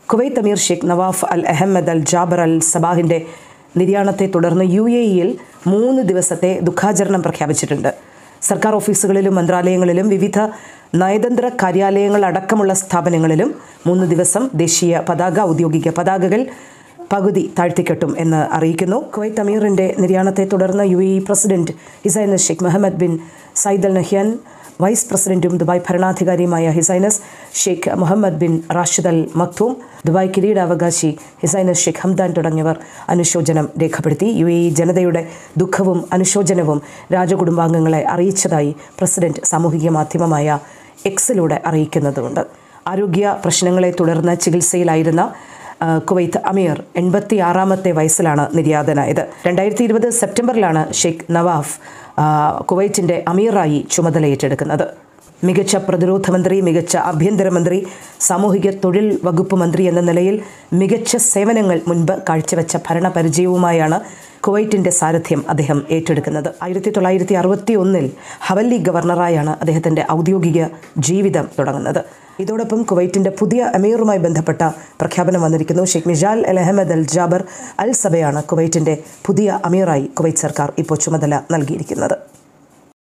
Kuwait അമീർ Sheikh Nawaf Al Ahmad Al Jaber Al സബാഹിൻ്റെ നിര്യാണത്തെ തുടർന്ന് യു എ ഇയിൽ മൂന്ന് ദിവസത്തെ ദുഃഖാചരണം പ്രഖ്യാപിച്ചിട്ടുണ്ട് സർക്കാർ ഓഫീസുകളിലും മന്ത്രാലയങ്ങളിലും വിവിധ നയതന്ത്ര കാര്യാലയങ്ങൾ അടക്കമുള്ള സ്ഥാപനങ്ങളിലും മൂന്ന് ദിവസം ദേശീയ പതാക ഔദ്യോഗിക പതാകകൾ പകുതി താഴ്ത്തിക്കെട്ടും എന്ന് അറിയിക്കുന്നു കുവൈത്ത് അമീറിന്റെ നിര്യാണത്തെ തുടർന്ന് U A president his highness Sheikh Mohammed bin Zayed Al Nahyan vice പ്രസിഡന്റും ദുബായ് ഭരണാധികാരിയുമായ his highness Sheikh Mohammed bin Rashid Al Maktoum Dubai കിരീടാവകാശി ഹിസൈനസ് ഷെയ്ഖ് ഹംദാൻ തുടങ്ങിയവർ അനുശോചനം രേഖപ്പെടുത്തി യു എ ജനതയുടെ ദുഃഖവും അനുശോചനവും രാജകുടുംബാംഗങ്ങളെ അറിയിച്ചതായി പ്രസിഡന്റ് സാമൂഹിക മാധ്യമമായ എക്സിലൂടെ അറിയിക്കുന്നതുണ്ട് ആരോഗ്യ പ്രശ്നങ്ങളെ തുടർന്ന് ചികിത്സയിലായിരുന്ന ആ, കുവൈത്ത് അമീർ എൺപത്തി ആറാമത്തെ വയസ്സിലാണ് നിര്യാതനായത് രണ്ടായിരത്തി ഇരുപത് സെപ്റ്റംബറിലാണ് ഷെയ്ഖ് നവാഫ് ആ, കുവൈറ്റിൻ്റെ അമീറായി ചുമതലയേറ്റെടുക്കുന്നത് മികച്ച പ്രതിരോധ മന്ത്രി മികച്ച ആഭ്യന്തരമന്ത്രി സാമൂഹിക തൊഴിൽ വകുപ്പ് മന്ത്രി എന്ന നിലയിൽ മികച്ച സേവനങ്ങൾ മുൻപ് കാഴ്ചവെച്ച ഭരണപരിചയവുമായാണ് കുവൈറ്റിൻ്റെ സാരഥ്യം അദ്ദേഹം ഏറ്റെടുക്കുന്നത് ആയിരത്തി തൊള്ളായിരത്തി അറുപത്തി ഒന്നിൽ ഹവല്ലി ഗവർണറായാണ് അദ്ദേഹത്തിൻ്റെ ഔദ്യോഗിക ജീവിതം തുടങ്ങുന്നത് ഇതോടൊപ്പം കുവൈറ്റിൻ്റെ പുതിയ അമീറുമായി ബന്ധപ്പെട്ട പ്രഖ്യാപനം വന്നിരിക്കുന്നു Sheikh Mishal Al Ahmad Al Jaber Al സബയാണ് കുവൈറ്റിൻ്റെ പുതിയ അമീറായി കുവൈറ്റ് സർക്കാർ ഇപ്പോൾ ചുമതല നൽകിയിരിക്കുന്നത്